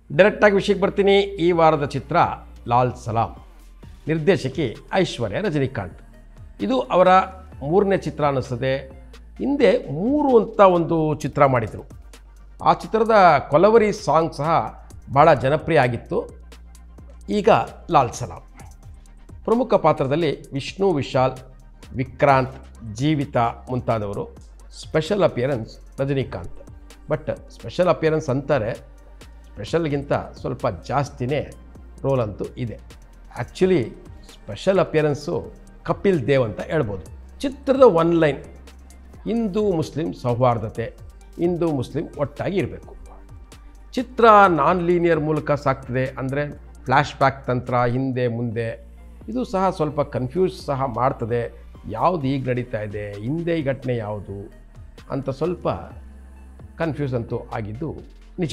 ಡೈರೆಕ್ಟಾಗಿ ವಿಷಯಕ್ಕೆ ಬರ್ತೀನಿ ಈ ವಾರದ ಚಿತ್ರ ಲಾಲ್ ಸಲಾಂ ನಿರ್ದೇಶಕಿ ಐಶ್ವರ್ಯ ರಜನಿಕಾಂತ್ ಇದು ಅವರ ಮೂರನೇ ಚಿತ್ರ ಅನ್ನಿಸ್ತದೆ ಹಿಂದೆ ಮೂರು ಅಂತ ಒಂದು ಚಿತ್ರ ಮಾಡಿದರು ಆ ಚಿತ್ರದ ಕೊಲವರಿ ಸಾಂಗ್ ಸಹ ಭಾಳ ಜನಪ್ರಿಯ ಆಗಿತ್ತು ಈಗ ಲಾಲ್ ಸಲಾಂ ಪ್ರಮುಖ ಪಾತ್ರದಲ್ಲಿ ವಿಷ್ಣು ವಿಶಾಲ್ ವಿಕ್ರಾಂತ್ ಜೀವಿತ ಮುಂತಾದವರು special appearance Rajinikanth but special appearance ಅಂತಾರೆ ಸ್ಪೆಷಲ್ಗಿಂತ ಸ್ವಲ್ಪ ಜಾಸ್ತಿನೇ ರೋಲ್ ಅಂತೂ ಇದೆ actually special appearance Kapil Dev ಅಂತ ಹೇಳ್ಬೋದು ಚಿತ್ರದ ಒನ್ ಲೈನ್ ಹಿಂದೂ ಮುಸ್ಲಿಂ ಸೌಹಾರ್ದತೆ ಹಿಂದೂ ಮುಸ್ಲಿಂ ಒಟ್ಟಾಗಿ ಇರಬೇಕು ಚಿತ್ರ ನಾನ್ ಲೀನಿಯರ್ ಮೂಲಕ ಸಾಗ್ತದೆ ಅಂದರೆ ಫ್ಲ್ಯಾಶ್ ಬ್ಯಾಕ್ ತಂತ್ರ ಹಿಂದೆ ಮುಂದೆ ಇದು ಸಹ ಸ್ವಲ್ಪ ಕನ್ಫ್ಯೂಸ್ ಸಹ ಮಾಡ್ತದೆ ಯಾವುದು ಈಗ ನಡೀತಾ ಇದೆ ಹಿಂದೆ ಈ ಘಟನೆ ಯಾವುದು ಅಂತ ಸ್ವಲ್ಪ ಕನ್ಫ್ಯೂಸ್ ಅಂತೂ ಆಗಿದ್ದು ನಿಜ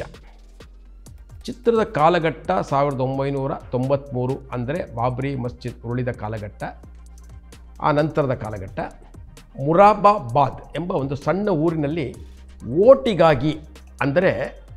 ಚಿತ್ರದ ಕಾಲಘಟ್ಟ ಸಾವಿರದ ಒಂಬೈನೂರ ತೊಂಬತ್ತ್ಮೂರು ಅಂದರೆ ಬಾಬ್ರಿ ಮಸ್ಜಿದ್ ಉರುಳಿದ ಕಾಲಘಟ್ಟ ಆ ನಂತರದ ಕಾಲಘಟ್ಟ ಮುರಾಬಾಬಾದ್ ಎಂಬ ಒಂದು ಸಣ್ಣ ಊರಿನಲ್ಲಿ ಓಟಿಗಾಗಿ ಅಂದರೆ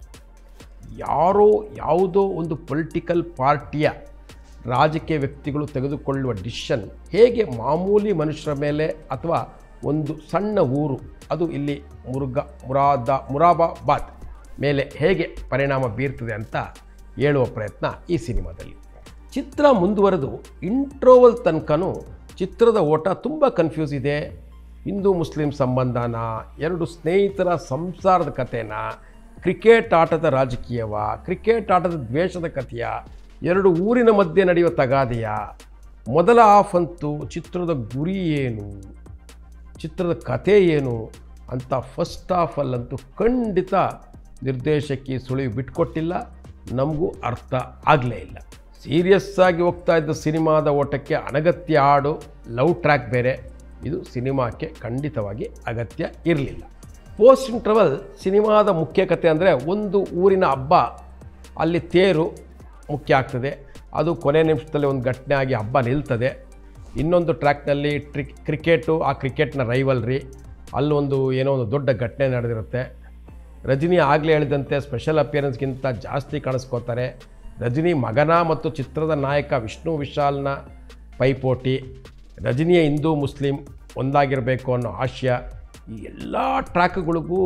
ಯಾರೋ ಯಾವುದೋ ಒಂದು ಪೊಲಿಟಿಕಲ್ ಪಾರ್ಟಿಯ ರಾಜಕೀಯ ವ್ಯಕ್ತಿಗಳು ತೆಗೆದುಕೊಳ್ಳುವ ಡಿಸಿಷನ್ ಹೇಗೆ ಮಾಮೂಲಿ ಮನುಷ್ಯರ ಮೇಲೆ ಅಥವಾ ಒಂದು ಸಣ್ಣ ಊರು ಅದು ಇಲ್ಲಿ ಮುರುಗ ಮುರಾದ ಮುರಾಬಾಬಾದ್ ಮೇಲೆ ಹೇಗೆ ಪರಿಣಾಮ ಬೀರ್ತದೆ ಅಂತ ಹೇಳುವ ಪ್ರಯತ್ನ ಈ ಸಿನಿಮಾದಲ್ಲಿ ಚಿತ್ರ ಮುಂದುವರೆದು ಇಂಟ್ರೋವಲ್ ತನಕನೂ ಚಿತ್ರದ ಓಟ ತುಂಬ ಕನ್ಫ್ಯೂಸ್ ಇದೆ ಹಿಂದೂ ಮುಸ್ಲಿಂ ಸಂಬಂಧನ ಎರಡು ಸ್ನೇಹಿತರ ಸಂಸಾರದ ಕಥೆನ ಕ್ರಿಕೆಟ್ ಆಟದ ರಾಜಕೀಯವ ಕ್ರಿಕೆಟ್ ಆಟದ ದ್ವೇಷದ ಕಥೆಯ ಎರಡು ಊರಿನ ಮಧ್ಯೆ ನಡೆಯುವ ತಗಾದೆಯ ಮೊದಲ ಹಾಫ್ ಅಂತೂ ಚಿತ್ರದ ಗುರಿ ಏನು ಚಿತ್ರದ ಕಥೆ ಏನು ಅಂತ ಫಸ್ಟ್ ಹಾಫಲ್ಲಂತೂ ಖಂಡಿತ ನಿರ್ದೇಶಕಿ ಸುಳಿವು ಬಿಟ್ಕೊಟ್ಟಿಲ್ಲ ನಮಗೂ ಅರ್ಥ ಆಗಲೇ ಇಲ್ಲ ಸೀರಿಯಸ್ ಆಗಿ ಹೋಗ್ತಾ ಇದ್ದ ಸಿನಿಮಾದ ಓಟಕ್ಕೆ ಅನಗತ್ಯ ಹಾಡು ಲವ್ ಟ್ರ್ಯಾಕ್ ಬೇರೆ ಇದು ಸಿನಿಮಾಕ್ಕೆ ಖಂಡಿತವಾಗಿ ಅಗತ್ಯ ಇರಲಿಲ್ಲ ಪೋಸ್ಟ್ ಇಂಟರ್ವಲ್ ಸಿನಿಮಾದ ಮುಖ್ಯ ಕಥೆ ಅಂದರೆ ಒಂದು ಊರಿನ ಹಬ್ಬ ಅಲ್ಲಿ ತೇರು ಮುಖ್ಯ ಆಗ್ತದೆ ಅದು ಕೊನೆ ನಿಮಿಷದಲ್ಲಿ ಒಂದು ಘಟನೆ ಆಗಿ ಹಬ್ಬ ನಿಲ್ತದೆ ಇನ್ನೊಂದು ಟ್ರ್ಯಾಕ್ನಲ್ಲಿ ಟ್ರಿ ಕ್ರಿಕೆಟು ಆ ಕ್ರಿಕೆಟ್ನ ರೈವಲ್ರಿ ಅಲ್ಲೊಂದು ಏನೋ ಒಂದು ದೊಡ್ಡ ಘಟನೆ ನಡೆದಿರುತ್ತೆ ರಜನಿ ಆಗಲೇ ಹೇಳಿದಂತೆ ಸ್ಪೆಷಲ್ ಅಪಿಯರೆನ್ಸ್ಗಿಂತ ಜಾಸ್ತಿ ಕಾಣಿಸ್ಕೋತಾರೆ ರಜನಿ ಮಗನ ಮತ್ತು ಚಿತ್ರದ ನಾಯಕ ವಿಷ್ಣು ವಿಶಾಲ್ನ ಪೈಪೋಟಿ ರಜನಿಯ ಹಿಂದೂ ಮುಸ್ಲಿಂ ಒಂದಾಗಿರಬೇಕು ಅನ್ನೋ ಆಶಯ ಈ ಎಲ್ಲ ಟ್ರ್ಯಾಕ್ಗಳಿಗೂ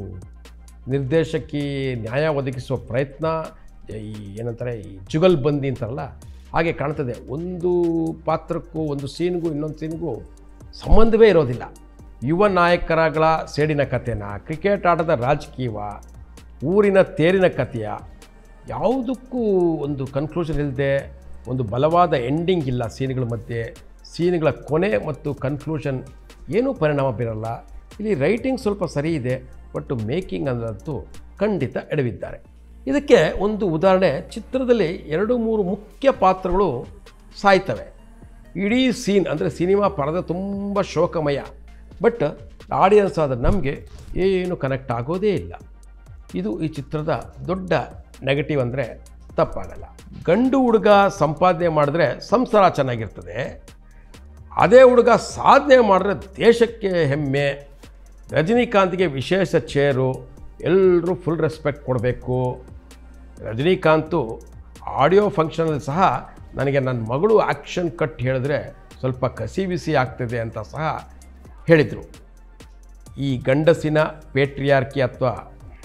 ನಿರ್ದೇಶಕಿ ನ್ಯಾಯ ಒದಗಿಸುವ ಪ್ರಯತ್ನ ಈ ಏನಂತಾರೆ ಈ ಜುಗಲ್ಬಂದಿ ಅಂತಾರಲ್ಲ ಹಾಗೆ ಕಾಣ್ತದೆ ಒಂದು ಪಾತ್ರಕ್ಕೂ ಒಂದು ಸೀನ್ಗೂ ಇನ್ನೊಂದು ಸೀನ್ಗೂ ಸಂಬಂಧವೇ ಇರೋದಿಲ್ಲ ಯುವ ನಾಯಕರಗಳ ಸೇಡಿನ ಕಥೆನ ಕ್ರಿಕೆಟ್ ಆಟದ ರಾಜಕೀಯವ ಊರಿನ ತೇರಿನ ಕಥೆಯ ಯಾವುದಕ್ಕೂ ಒಂದು ಕನ್ಕ್ಲೂಷನ್ ಇಲ್ಲದೆ ಒಂದು ಬಲವಾದ ಎಂಡಿಂಗ್ ಇಲ್ಲ ಸೀನ್ಗಳ ಮಧ್ಯೆ ಸೀನ್ಗಳ ಕೊನೆ ಮತ್ತು ಕನ್ಕ್ಲೂಷನ್ ಏನೂ ಪರಿಣಾಮ ಬೀರಲ್ಲ ಇಲ್ಲಿ ರೈಟಿಂಗ್ ಸ್ವಲ್ಪ ಸರಿ ಇದೆ ಬಟ್ ಮೇಕಿಂಗ್ ಅನ್ನೋದಂತೂ ಖಂಡಿತ ಎಡವಿದ್ದಾರೆ ಇದಕ್ಕೆ ಒಂದು ಉದಾಹರಣೆ ಚಿತ್ರದಲ್ಲಿ ಎರಡು ಮೂರು ಮುಖ್ಯ ಪಾತ್ರಗಳು ಸಾಯ್ತವೆ ಇಡೀ ಸೀನ್ ಅಂದರೆ ಸಿನಿಮಾ ಪರದ ತುಂಬ ಶೋಕಮಯ ಬಟ್ ಆಡಿಯನ್ಸ್ ಆದ ನಮಗೆ ಏನು ಕನೆಕ್ಟ್ ಆಗೋದೇ ಇಲ್ಲ ಇದು ಈ ಚಿತ್ರದ ದೊಡ್ಡ ನೆಗೆಟಿವ್ ಅಂದರೆ ತಪ್ಪಾಗಲ್ಲ ಗಂಡು ಹುಡುಗ ಸಂಪಾದನೆ ಮಾಡಿದ್ರೆ ಸಂಸಾರ ಚೆನ್ನಾಗಿರ್ತದೆ ಅದೇ ಹುಡುಗ ಸಾಧನೆ ಮಾಡಿದ್ರೆ ದೇಶಕ್ಕೆ ಹೆಮ್ಮೆ ರಜನಿಕಾಂತ್ಗೆ ವಿಶೇಷ ಚೇರು ಎಲ್ಲರೂ ಫುಲ್ ರೆಸ್ಪೆಕ್ಟ್ ಕೊಡಬೇಕು ರಜನಿಕಾಂತು ಆಡಿಯೋ ಫಂಕ್ಷನಲ್ಲಿ ಸಹ ನನಗೆ ನನ್ನ ಮಗಳು ಆ್ಯಕ್ಷನ್ ಕಟ್ ಹೇಳಿದ್ರೆ ಸ್ವಲ್ಪ ಕಸಿ ಬಿಸಿ ಆಗ್ತದೆ ಅಂತ ಸಹ ಹೇಳಿದರು ಈ ಗಂಡಸಿನ ಪೇಟ್ರಿಯಾರ್ಕಿ ಅಥವಾ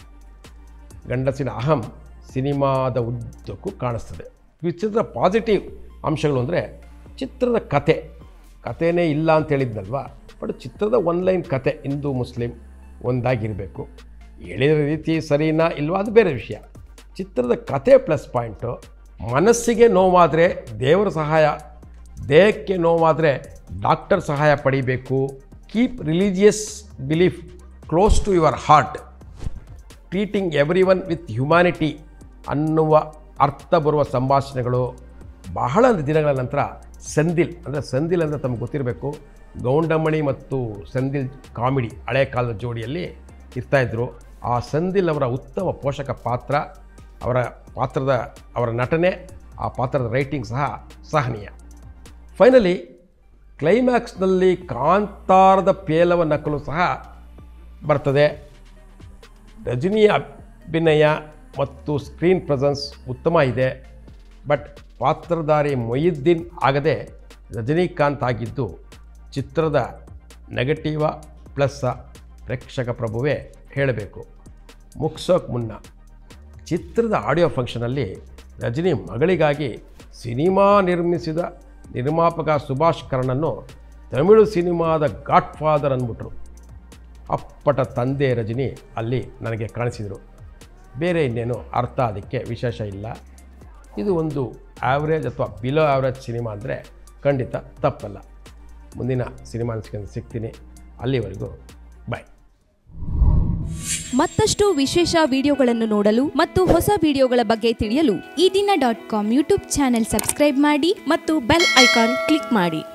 ಗಂಡಸಿನ ಅಹಂ ಸಿನಿಮಾದ ಉದ್ದಕ್ಕೂ ಕಾಣಿಸ್ತದೆ ಈ ಚಿತ್ರದ ಪಾಸಿಟಿವ್ ಅಂಶಗಳು ಅಂದರೆ ಚಿತ್ರದ ಕತೆ ಕಥೆನೇ ಇಲ್ಲ ಅಂತ ಹೇಳಿದ್ನಲ್ವಾ ಬಟ್ ಚಿತ್ರದ ಒನ್ ಲೈನ್ ಕತೆ ಹಿಂದೂ ಮುಸ್ಲಿಂ ಒಂದಾಗಿರಬೇಕು ಹೇಳಿದ ರೀತಿ ಸರಿನಾ ಇಲ್ವಾ ಅದು ಬೇರೆ ವಿಷಯ ಚಿತ್ರದ ಕತೆ ಪ್ಲಸ್ ಪಾಯಿಂಟು ಮನಸ್ಸಿಗೆ ನೋವಾದರೆ ದೇವರ ಸಹಾಯ ದೇಹಕ್ಕೆ ನೋವಾದರೆ ಡಾಕ್ಟರ್ ಸಹಾಯ ಪಡಿಬೇಕು keep religious belief close to your heart treating everyone with humanity ಅನ್ನುವ ಅರ್ಥ ಬರುವ ಸಂಭಾಷಣೆಗಳು ಬಹಳ ದಿನಗಳ ನಂತರ ಸೆಂದಿಲ್ ಅಂದರೆ ಸೆಂದಿಲ್ ಅಂದರೆ ತಮಗೆ ಗೊತ್ತಿರಬೇಕು ಗೌಂಡಮಣಿ ಮತ್ತು ಸೆಂದಿಲ್ ಕಾಮಿಡಿ ಹಳೆ ಕಾಲದ ಜೋಡಿಯಲ್ಲಿ ಇರ್ತಾಯಿದ್ರು ಆ ಸೆಂದಿಲ್ ಅವರ ಉತ್ತಮ ಪೋಷಕ ಪಾತ್ರ ಅವರ ಪಾತ್ರದ ಅವರ ನಟನೆ ಆ ಪಾತ್ರದ ರೈಟಿಂಗ್ ಸಹ ಸಹನೀಯ ಫೈನಲಿ ಕ್ಲೈಮ್ಯಾಕ್ಸ್ನಲ್ಲಿ ಕಾಂತಾರದ ಪೇಲವ ನಕಲು ಸಹ ಬರ್ತದೆ ರಜನಿಯ ಅಭಿನಯ ಮತ್ತು ಸ್ಕ್ರೀನ್ ಪ್ರೆಸೆನ್ಸ್ ಉತ್ತಮ ಇದೆ ಬಟ್ ಪಾತ್ರಧಾರಿ ಮೊಯ್ಯುದ್ದೀನ್ ಆಗದೆ ರಜನಿಕಾಂತ್ ಆಗಿದ್ದು ಚಿತ್ರದ ನೆಗೆಟಿವ ಪ್ಲಸ್ಸ ಪ್ರೇಕ್ಷಕ ಪ್ರಭುವೇ ಹೇಳಬೇಕು ಮುಗಿಸೋಕೆ ಮುನ್ನ ಚಿತ್ರದ ಆಡಿಯೋ ಫಂಕ್ಷನಲ್ಲಿ ರಜನಿ ಮಗಳಿಗಾಗಿ ಸಿನಿಮಾ ನಿರ್ಮಿಸಿದ ನಿರ್ಮಾಪಕ ಸುಭಾಷ್ ಕರ್ಣನ್ನು ತಮಿಳು ಸಿನಿಮಾದ ಗಾಡ್ ಫಾದರ್ ಅಂದ್ಬಿಟ್ರು ಅಪ್ಪಟ ತಂದೆ ರಜನಿ ಅಲ್ಲಿ ನನಗೆ ಕಾಣಿಸಿದರು ಬೇರೆ ಇನ್ನೇನು ಅರ್ಥ ಅದಕ್ಕೆ ವಿಶೇಷ ಇಲ್ಲ ಇದು ಒಂದು ಆ್ಯಾವ್ರೇಜ್ ಅಥವಾ ಬಿಲೋ ಆ್ಯಾವ್ರೇಜ್ ಸಿನಿಮಾ ಅಂದರೆ ಖಂಡಿತ ತಪ್ಪಲ್ಲ ಮುಂದಿನ ಸಿನಿಮಾ ಅನಿಸ್ಕೊಂಡು ಸಿಗ್ತೀನಿ ಅಲ್ಲಿವರೆಗೂ ಬಾಯ್ ಮತ್ತಷ್ಟು ವಿಶೇಷ ವಿಡಿಯೋಗಳನ್ನು ನೋಡಲು ಮತ್ತು ಹೊಸ ವಿಡಿಯೋಗಳ ಬಗ್ಗೆ ತಿಳಿಯಲು Eedina dot com YouTube channel subscribe ಮಾಡಿ ಮತ್ತು ಬೆಲ್ ಐಕಾನ್ ಕ್ಲಿಕ್ ಮಾಡಿ